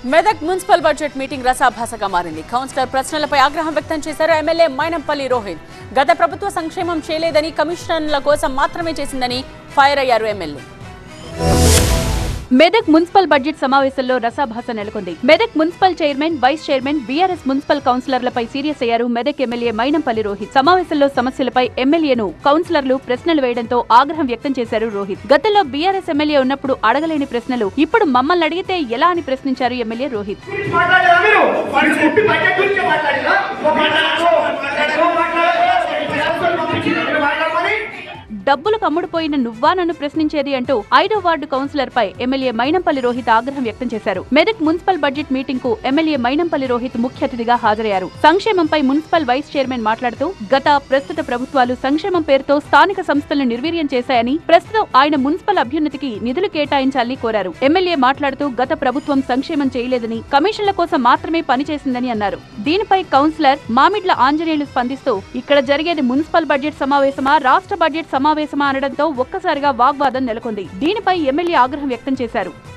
Medak municipal budget meeting రసాభాసగా మారింది councillor ప్రశ్నలపై ఆగ్రహం వ్యక్తం చేశారు ఎమ్మెల్యే మైనంపల్లి రోహిత్ గత ప్రభుత్వ సంక్షేమం చేయలేదని కమిషనర్ల కోసం మాత్రమే చేసిందని ఫైర్ అయ్యారు ఎమ్మెల్యే మెదక్ మున్సిపల్ బడ్జెట్ సమావేశంలో రసాభాస నెలకొంది Medak municipal chairman vice chairman BRS municipal కౌన్సిలర్లపై సీరియస్ అయ్యారు మెదక్ ఎమ్మెల్యే మైనంపల్లి రోహిత్ సమావేశంలో సమస్యలపై ఎమ్మెల్యేను కౌన్సిలర్లు ప్రశ్నలు వేయడంతో ఆగ్రహం వ్యక్తం చేశారు రోహిత్ గతంలో బీఆర్ఎస్ ఎమ్మెల్యే ఉన్నప్పుడు అడగలేని ప్రశ్నలు ఇప్పుడు మమ్మల్ని అడిగితే ఎలా అని ప్రశ్నించారు ఎమ్మెల్యే రోహిత్ గురించి మాట్లాడారా మీరు వాడి చెప్పి బడ్జెట్ గురించి మాట్లాడినా మాట్లాడారు మాట్లాడారు మాట్లాడారు పంపించింది మీరు మాట్లాడమని డబ్బులు కమ్ముడుపోయిన నువ్వా నన్ను ప్రశ్నించేది అంటూ ఐదో వార్డు కౌన్సిలర్ పై ఎమ్మెల్యే మైనంపల్లి రోహిత్ ఆగ్రహం వ్యక్తం చేశారు మెదక్ మున్సిపల్ బడ్జెట్ మీటింగ్ కు ఎమ్మెల్యే మైనంపల్లి రోహిత్ ముఖ్య అతిథిగా హాజరయ్యారు సంక్షేమంపై మున్సిపల్ వైస్ చైర్మన్ మాట్లాడుతూ గత ప్రస్తుత ప్రభుత్వాలు సంక్షేమం పేరుతో స్థానిక సంస్థలను నిర్వీర్యం చేశాయని ప్రస్తుతం ఆయన మున్సిపల్ అభ్యున్నతికి నిధులు కేటాయించాలని కోరారు ఎమ్మెల్యే మాట్లాడుతూ గత ప్రభుత్వం సంక్షేమం చేయలేదని కమిషన్ల కోసం మాత్రమే పనిచేసిందని అన్నారు దీనిపై కౌన్సిలర్ మామిడ్ల ఆంజనేయులు స్పందిస్తూ ఇక్కడ జరిగేది మున్సిపల్ బడ్జెట్ సమావేశమా రాష్ట్ర బడ్జెట్ సమావేశమా అనడంతో ఒక్కసారిగా వాగ్వాదం నెలకొంది దీనిపై ఎమ్మెల్యే ఆగ్రహం వ్యక్తం చేశారు